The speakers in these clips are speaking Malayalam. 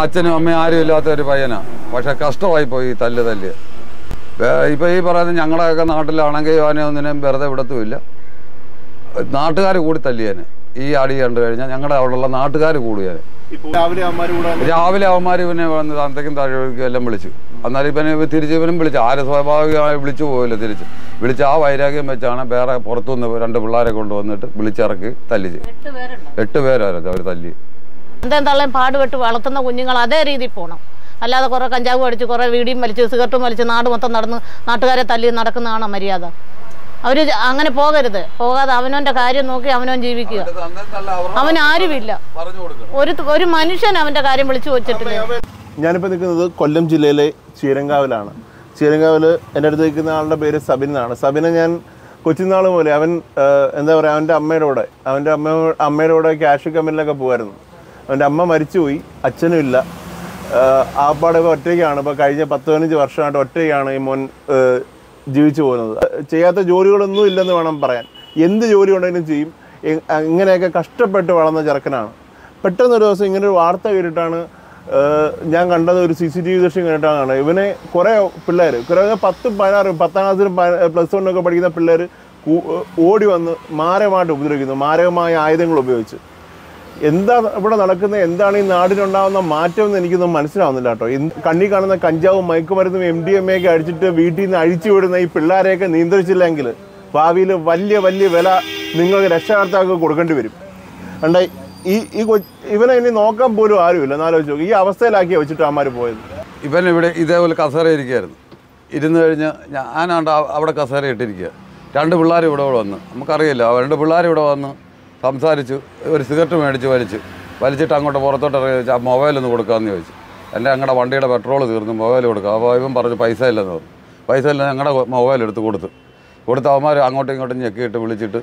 അച്ഛനും അമ്മയും ആരും ഇല്ലാത്ത ഒരു പയ്യനാ പക്ഷെ കഷ്ടമായി പോയി ഈ തല്ല് തല്ല് വേ- ഇപ്പൊ ഈ പറയുന്ന ഞങ്ങളുടെയൊക്കെ നാട്ടിലാണെങ്കിൽ അവനെ ഒന്നിനും വെറുതെ വിടത്തുമില്ല നാട്ടുകാർ കൂടി തല്ലിയേനെ ഈ അടി കണ്ടു കഴിഞ്ഞാൽ ഞങ്ങളുടെ അവിടെയുള്ള നാട്ടുകാർ കൂടിയേനെ ഇപ്പോൾ രാവിലെ അമ്മമാർ കൂടെ രാവിലെ അവന്മാർ ഇവനെ വന്ന് തന്തയ്ക്കും താഴേക്കും എല്ലാം വിളിച്ചു എന്നാലും ഇവനെ തിരിച്ച് ഇവനും വിളിച്ചു ആര് സ്വാഭാവികമായി വിളിച്ചു പോയില്ല തിരിച്ച് വിളിച്ച് ആ വൈരാഗ്യം വെച്ചാണ് വേറെ പുറത്തുനിന്ന് രണ്ട് പിള്ളേരെ കൊണ്ടുവന്നിട്ട് വിളിച്ചിറക്കി തല്ലിച്ച് എട്ട് പേരായിരുന്നു അവർ തല്ലി എന്തെങ്കിലും തള്ളയും പാടുപെട്ട് വളർത്തുന്ന കുഞ്ഞുങ്ങൾ അതേ രീതിയിൽ പോകണം അല്ലാതെ കുറേ കഞ്ചാവ് അടിച്ച് കുറേ വീടിയും വലിച്ച് സിഗരറ്റും വലിച്ച് നാട് മൊത്തം നടന്ന് നാട്ടുകാരെ തല്ലി നടക്കുന്നതാണ് മര്യാദ അവർ അങ്ങനെ പോകരുത് പോകാതെ അവനവൻ്റെ കാര്യം നോക്കി അവനവൻ ജീവിക്കുക അവൻ ആരുമില്ല ഒരു ഒരു മനുഷ്യൻ അവൻ്റെ കാര്യം വിളിച്ചു വെച്ചിട്ടില്ല ഞാനിപ്പോൾ നിൽക്കുന്നത് കൊല്ലം ജില്ലയിലെ ചീരങ്കാവിലാണ് ചീരങ്കാവിൽ എൻ്റെ അടുത്ത് നിൽക്കുന്ന ആളുടെ പേര് സബിൻ എന്നാണ് സബിനെ ഞാൻ കൊച്ചുനാൾ പോലെ അവൻ ആ, എന്താ പറയുക അവൻ്റെ അമ്മയുടെ കൂടെ അവൻ്റെ അമ്മ അമ്മയുടെ കൂടെ ക്യാഷ് കമ്പനിയിലൊക്കെ പോകുമായിരുന്നു അവൻ്റെ അമ്മ മരിച്ചുപോയി അച്ഛനും ഇല്ല ആപ്പാടെ ഇപ്പോൾ ഒറ്റയ്ക്കാണ് ഇപ്പോൾ കഴിഞ്ഞ പത്ത് പതിനഞ്ച് വർഷമായിട്ട് ഒറ്റയ്ക്കാണ് ഈ മോൻ ആ, ജീവിച്ചു പോകുന്നത് ചെയ്യാത്ത ജോലികളൊന്നും ഇല്ലെന്ന് വേണം പറയാൻ എന്ത് ജോലി ഉണ്ടെങ്കിലും ചെയ്യും എ- ഇങ്ങനെയൊക്കെ കഷ്ടപ്പെട്ട് വളർന്ന ചെറുക്കനാണ് പെട്ടെന്ന് ഒരു ദിവസം ഇങ്ങനെ ഒരു വാർത്ത കേട്ടിട്ടാണ് ഏഹ്, ഞാൻ കണ്ടത് ഒരു സി സി ടി വി ദൃശ്യം കേട്ടിട്ടാണ് കാണുന്നത്. ഇവനെ കുറേ പിള്ളേർ കുറേ പത്ത് പതിനാറ് പത്താം ക്ലാസ്സിലും പ്ലസ് വണ്ണൊക്കെ പഠിക്കുന്ന പിള്ളേർ ഓടി വന്ന് മാരകമായിട്ട് ഉപദ്രവിക്കുന്നു മാരകമായ ആയുധങ്ങൾ ഉപയോഗിച്ച് എന്താ ഇവിടെ നടക്കുന്നത് എന്താണ് ഈ നാടിനുണ്ടാകുന്ന മാറ്റം എന്ന് എനിക്കൊന്നും മനസ്സിലാവുന്നില്ല കേട്ടോ എന്ത് കണ്ണി കാണുന്ന കഞ്ചാവും മയക്കുമരുന്നും എം ഡി എം എ ഒക്കെ അടിച്ചിട്ട് വീട്ടിൽ നിന്ന് അഴിച്ചു വിടുന്ന ഈ പിള്ളേരെയൊക്കെ നിയന്ത്രിച്ചില്ലെങ്കിൽ ഭാവിയിൽ വലിയ വലിയ വില നിങ്ങൾക്ക് രക്ഷകർത്താക്കൾക്ക് കൊടുക്കേണ്ടി വരും കണ്ട ഈ ഈ കൊ ഇവനെ ഇനി നോക്കാൻ പോലും ആരുമില്ല എന്നാലോചിച്ച് നോക്ക് ഈ അവസ്ഥയിലാക്കിയാ വെച്ചിട്ട് അമ്മമാർ പോയത് ഇവൻ ഇവിടെ ഇതേപോലെ കസേര ഇരിക്കുകയായിരുന്നു ഇരുന്ന് കഴിഞ്ഞ് ഞാനാണ്ട് ആ- അവിടെ കസേര ഇട്ടിരിക്കുക രണ്ട് പിള്ളേർ ഇവിടെ വന്ന് നമുക്കറിയില്ല ആ രണ്ട് പിള്ളേർ ഇവിടെ വന്ന് സംസാരിച്ചു ഒരു സിഗരറ്റ് മേടിച്ച് വലിച്ച് വലിച്ചിട്ട് അങ്ങോട്ട് പുറത്തോട്ട് ഇറങ്ങി വെച്ചാൽ മൊബൈലൊന്ന് കൊടുക്കാമെന്ന് ചോദിച്ചു എൻ്റെ ഞങ്ങളുടെ വണ്ടിയുടെ പെട്രോൾ തീർന്നു മൊബൈൽ കൊടുക്കുക അപ്പോൾ ഇവൻ പറഞ്ഞു പൈസ ഇല്ലെന്ന് പറഞ്ഞു പൈസ ഇല്ല ഞങ്ങളുടെ മൊബൈൽ എടുത്ത് കൊടുത്തു കൊടുത്ത് അവന്മാർ അങ്ങോട്ടും ഇങ്ങോട്ടും ഞെക്കിയിട്ട് വിളിച്ചിട്ട്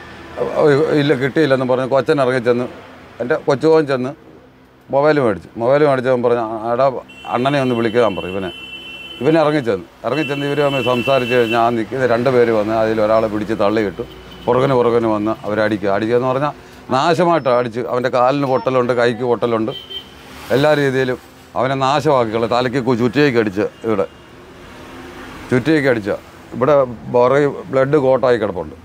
ഇല്ല കിട്ടിയില്ലെന്ന് പറഞ്ഞ് കൊച്ചൻ ഇറങ്ങി ചെന്ന് എൻ്റെ കൊച്ചുപോൻ ചെന്ന് മൊബൈൽ മേടിച്ചു മൊബൈൽ മേടിച്ചവൻ പറഞ്ഞു എടാ അണ്ണനെ ഒന്ന് വിളിക്കാൻ പറഞ്ഞു ഇവനെ ഇവനെ ഇറങ്ങിച്ചെന്ന് ഇറങ്ങിച്ചെന്ന് ഇവർ വന്ന് സംസാരിച്ച് കഴിഞ്ഞാൽ ആ നിൽക്കുന്ന രണ്ട് പേര് വന്ന് അതിൽ ഒരാളെ പിടിച്ച് തള്ളിയിട്ടു പുറകിന് പുറകിന് വന്ന് അവരടിക്കുക അടിക്കുക എന്ന് പറഞ്ഞാൽ നാശമായിട്ട് അടിച്ച് അവൻ്റെ കാലിന് പൊട്ടലുണ്ട് കൈക്ക് പൊട്ടലുണ്ട് എല്ലാ രീതിയിലും അവനെ നാശമാക്കിക്കളെ തലയ്ക്ക് കു- ചുറ്റിയേക്ക് അടിച്ച് ഇവിടെ ചുറ്റിയേക്ക് അടിച്ച ഇവിടെ പുറകെ ബ്ലഡ് കോട്ടായി കിടപ്പുണ്ട്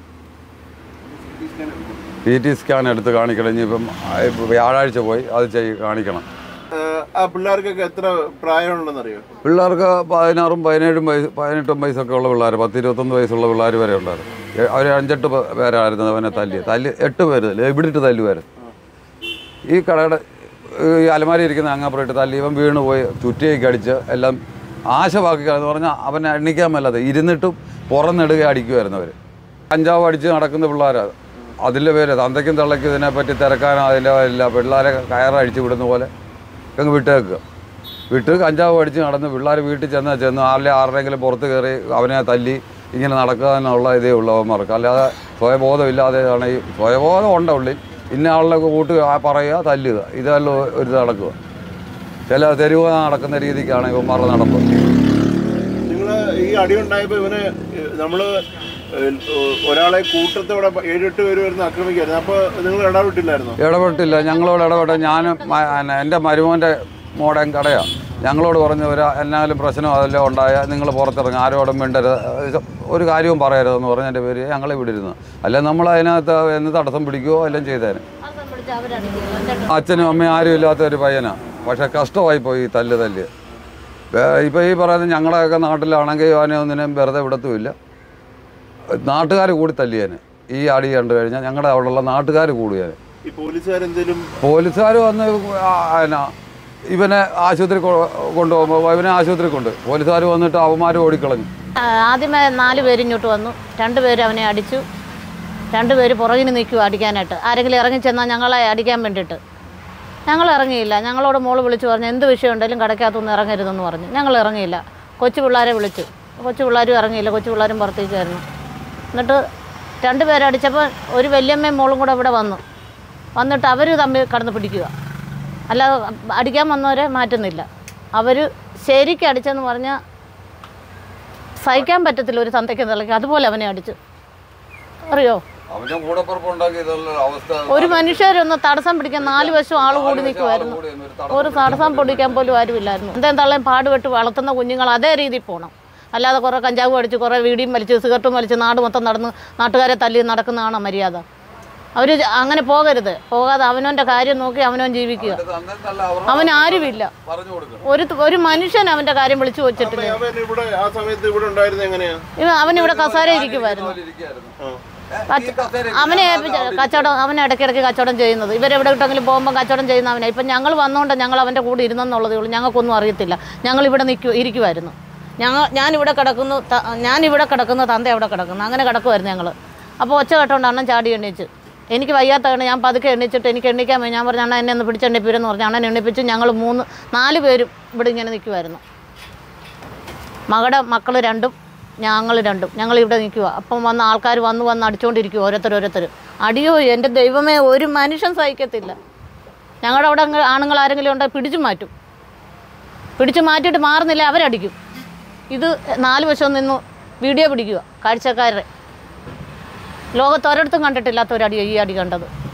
സി ടി സ്കാൻ എടുത്ത് കാണിക്കണം ഇനിയിപ്പം ആ, ഇപ്പം വ്യാഴാഴ്ച പോയി അത് ചെയ്ത് കാണിക്കണം ആ പിള്ളേർക്കൊക്കെ എത്ര പ്രായമുണ്ടെന്നറിയോ പിള്ളേർക്ക് പതിനാറും പതിനേഴും വയസ്സ് പതിനെട്ടും വയസ്സൊക്കെ ഉള്ള പിള്ളേർ പത്ത് ഇരുപത്തൊന്ന് വയസ്സുള്ള പിള്ളേർ വരെ ഉണ്ടായിരുന്നു അവർ അഞ്ചെട്ട് പേ- പേരായിരുന്നു അവനെ തല്ലി തല്ലി എട്ട് പേര് ഇവിടിട്ട് തല്ലുമായിരുന്നു ഈ കടയുടെ ഈ അലമാരി ഇരിക്കുന്ന അങ്ങാപ്പുറയിട്ട് തല്ലി ഇവൻ വീണ് പോയി ചുറ്റിയേക്ക് അടിച്ച് എല്ലാം ആശവാക്കുക എന്ന് പറഞ്ഞാൽ അവനെ എണ്ണിക്കാൻ മേലാതെ ഇരുന്നിട്ടും പുറന്നിടുക അടിക്കുമായിരുന്നു അവർ കഞ്ചാവ് അടിച്ച് നടക്കുന്ന പിള്ളേരാണ് അതിൻ്റെ പേര് തന്തയ്ക്കും തള്ളയ്ക്കും ഇതിനെപ്പറ്റി തിരക്കാനോ അതിൻ്റെ ഇല്ല പിള്ളേരെ കയറടിച്ച് വിടുന്ന പോലെ അങ്ങ് വിട്ടേക്കുക വിട്ട് കഞ്ചാവ് അടിച്ച് നടന്ന് പിള്ളേർ വീട്ടിൽ ചെന്ന് ചെന്ന് ആരുടെ ആരുടെയെങ്കിലും പുറത്ത് കയറി അവനെ തല്ലി ഇങ്ങനെ നടക്കാനുള്ള ഇതേ ഉള്ളൂ അവന്മാർക്ക് അല്ലാതെ സ്വയബോധമില്ലാതെയാണ് ഈ സ്വയബോധം ഉണ്ട് ഉള്ളിൽ ഇന്ന ആളിലൊക്കെ കൂട്ട് ആ പറയുക തല്ലുക ഇതെല്ലാം ഒരു ഇത് നടക്കുക ചില തെരുവ് നടക്കുന്ന രീതിക്കാണ് ഇവന്മാരുടെ നടപ്പ് നിങ്ങൾ ഈ അടി ഉണ്ടായപ്പോൾ ഇവന് നമ്മൾ ഒരാളെ കൂട്ടത്തോടെ ഏഴെട്ട് പേര് വരുന്ന ആക്രമിക്കായിരുന്നു അപ്പോൾ നിങ്ങൾ ഇടപെട്ടില്ലായിരുന്നോ ഇടപെട്ടില്ല ഞങ്ങളോട് ഇടപെട്ട ഞാനും മ- പിന്നെ എൻ്റെ മരുമോൻ്റെ മോടൻ കടയാണ് ഞങ്ങളോട് പറഞ്ഞു ഒരു എന്നാലും പ്രശ്നം അതെല്ലാം ഉണ്ടായാൽ നിങ്ങൾ പുറത്തിറങ്ങുക ആരോടും മിണ്ടരുത് ഏഹ് ഒരു കാര്യവും പറയരുതെന്ന് പറഞ്ഞ എൻ്റെ പേര് ഞങ്ങളെ വിടിരുന്നു അല്ലെ നമ്മൾ അതിനകത്ത് എന്ന് തടസ്സം പിടിക്കുകയോ എല്ലാം ചെയ്തേനെ അച്ഛനും അമ്മയും ആരും ഇല്ലാത്ത ഒരു പയ്യനാണ് പക്ഷെ കഷ്ടമായി പോയി ഈ തല്ല് തല്ല് ഇപ്പോൾ ഈ പറയുന്ന ഞങ്ങളുടെയൊക്കെ നാട്ടിലാണെങ്കിൽ അവനെ ഒന്നിനും വെറുതെ വിടത്തുമില്ല നാട്ടുകാർ കൂടി തല്ലിയേനെ ഈ അടി കണ്ടു കഴിഞ്ഞാൽ ഞങ്ങളുടെ അവിടെയുള്ള നാട്ടുകാർ കൂടിയേനെ ഈ പോലീസുകാരെന്തേലും പോലീസുകാർ വന്ന് ആ, എന്നാ ഇവനെ ആശുപത്രി കൊ- കൊണ്ടുപോകുമ്പോൾ ഇവനെ ആശുപത്രി കൊണ്ട് പോലീസുകാർ വന്നിട്ട് അവന്മാർ ഓടിക്കളഞ്ഞു ആ, ആദ്യമേ നാല് പേര് ഇങ്ങോട്ട് വന്നു രണ്ട് പേര് അവനെ അടിച്ചു രണ്ട് പേര് പുറകിന് നിൽക്കുക അടിക്കാനായിട്ട് ആരെങ്കിലും ഇറങ്ങി ചെന്നാൽ ഞങ്ങളെ അടിക്കാൻ വേണ്ടിയിട്ട് ഞങ്ങൾ ഇറങ്ങിയില്ല ഞങ്ങളോട് മോള് വിളിച്ചു പറഞ്ഞു എന്ത് വിഷയം ഉണ്ടെങ്കിലും കടയ്ക്കകത്തൊന്നും ഇറങ്ങരുതെന്ന് പറഞ്ഞു ഞങ്ങൾ ഇറങ്ങിയില്ല കൊച്ചു പിള്ളേരെ വിളിച്ചു കൊച്ചു പിള്ളേരും ഇറങ്ങിയില്ല കൊച്ചു പിള്ളേരും പുറത്തേക്കായിരുന്നു എന്നിട്ട് രണ്ട് പേരെ അടിച്ചപ്പോൾ ഒരു വല്യമ്മയും മോളും കൂടെ ഇവിടെ വന്നു വന്നിട്ട് അവർ തമ്മിൽ കടന്ന് പിടിക്കുക അല്ലാതെ അടിക്കാൻ വന്നവരെ മാറ്റുന്നില്ല അവർ ശരിക്കും അടിച്ചെന്ന് പറഞ്ഞാൽ സഹിക്കാൻ പറ്റത്തില്ല ഒരു തന്തയ്ക്ക് നിളയ്ക്ക് അതുപോലെ അവനെ അടിച്ചു അറിയോ അവന്റെ കൂടെ പുറപ്പുണ്ടാക്കിയതുള്ള അവസ്ഥ ഒരു മനുഷ്യരൊന്ന് തടസ്സം പിടിക്കാൻ നാല് വശം ആൾ കൂടി നിൽക്കുമായിരുന്നു കൂടി ഒന്ന് ഒരു തടസ്സം ഒരു തടസ്സം പൊടിക്കാൻ പോലും ആരുമില്ലായിരുന്നു എന്തെന്തായാലും പാടുപെട്ട് വളർത്തുന്ന കുഞ്ഞുങ്ങൾ അതേ രീതിയിൽ പോകണം അല്ലാതെ കുറേ കഞ്ചാവ് അടിച്ച് കുറേ വീടിയും വലിച്ച് സിഗരറ്റും വലിച്ച് നാട് മൊത്തം നടന്ന് നാട്ടുകാരെ തല്ലി നടക്കുന്നതാണ് മര്യാദ അവർ അങ്ങനെ പോകരുത് പോകാതെ അവനവൻ്റെ കാര്യം നോക്കി അവനവൻ ജീവിക്കുക അന്നേരത്തല്ല അവർ അവൻ ആരുമില്ല പറഞ്ഞു കൊടുക്കണം ഒരു ഒരു മനുഷ്യൻ അവൻ്റെ കാര്യം വിളിച്ചു വെച്ചിട്ടില്ല അവൻ ഇവിടെ ആ സമയത്ത് ഇവിടെ ഉണ്ടായിരുന്നത് എങ്ങനെയാ ഇവൻ അവൻ ഇവിടെ കസാര ഇരിക്കുമായിരുന്നു ഇരിക്കുകയായിരുന്നു. ആ. ഏ, ഈ കസേര അവനെ ഏൽപ്പിച്ച കച്ചവടം അവൻ ഇടയ്ക്കിടയ്ക്ക് കച്ചവടം ചെയ്യുന്നത് ഇവരെവിടെ വിട്ടെങ്കിലും പോകുമ്പോൾ കച്ചവടം ചെയ്യുന്ന അവനെ ഇപ്പം ഞങ്ങൾ വന്നുകൊണ്ട് ഞങ്ങൾ അവൻ്റെ കൂടെ ഇരുന്നെന്നുള്ളതേ ഉള്ളൂ ഞങ്ങൾക്കൊന്നും അറിയത്തില്ല ഞങ്ങൾ ഇവിടെ നിൽക്കു ഇരിക്കുമായിരുന്നു ഞങ്ങൾ ഞാനിവിടെ കിടക്കുന്നു ത- ഞാനിവിടെ കിടക്കുന്നു തന്ത അവിടെ കിടക്കുന്നു അങ്ങനെ കിടക്കുമായിരുന്നു ഞങ്ങൾ അപ്പോൾ ഒച്ച കേട്ടോണ്ട് അണ്ണൻ ചാടി എണ്ണീച്ച് എനിക്ക് വയ്യാത്ത കാരണം ഞാൻ പതുക്കെ എണ്ണിച്ചിട്ട് എനിക്ക് എണ്ണിക്കാൻ വയ്യ ഞാൻ പറഞ്ഞു അണ്ണൻ എന്നെ ഒന്ന് പിടിച്ചെണ്ണിപ്പിരെന്ന് പറഞ്ഞു അണ്ണൻ എണ്ണിപ്പിച്ച് ഞങ്ങൾ മൂന്ന് നാല് പേരും ഇവിടെ ഇങ്ങനെ നിൽക്കുമായിരുന്നു മകളുടെ മക്കൾ രണ്ടും ഞങ്ങൾ രണ്ടും ഞങ്ങൾ ഇവിടെ നിൽക്കുക അപ്പം വന്ന ആൾക്കാർ വന്ന് വന്ന് അടിച്ചുകൊണ്ടിരിക്കും ഓരോരുത്തർ ഓരോരുത്തർ അടിയോ എൻ്റെ ദൈവമേ ഒരു മനുഷ്യൻ സഹിക്കത്തില്ല ഞങ്ങളുടെ അവിടെ അങ്ങ് ആണുങ്ങൾ ആരെങ്കിലും ഉണ്ടെങ്കിൽ പിടിച്ചു മാറ്റും പിടിച്ചു മാറ്റിയിട്ട് മാറുന്നില്ല അവരടിക്കും ഇത് നാല് വശം നിന്ന് വീഡിയോ പിടിക്കുക കാഴ്ചക്കാരുടെ ലോകത്ത് ഒരിടത്തും കണ്ടിട്ടില്ലാത്ത ഒരു അടി ഈ അടി കണ്ടത്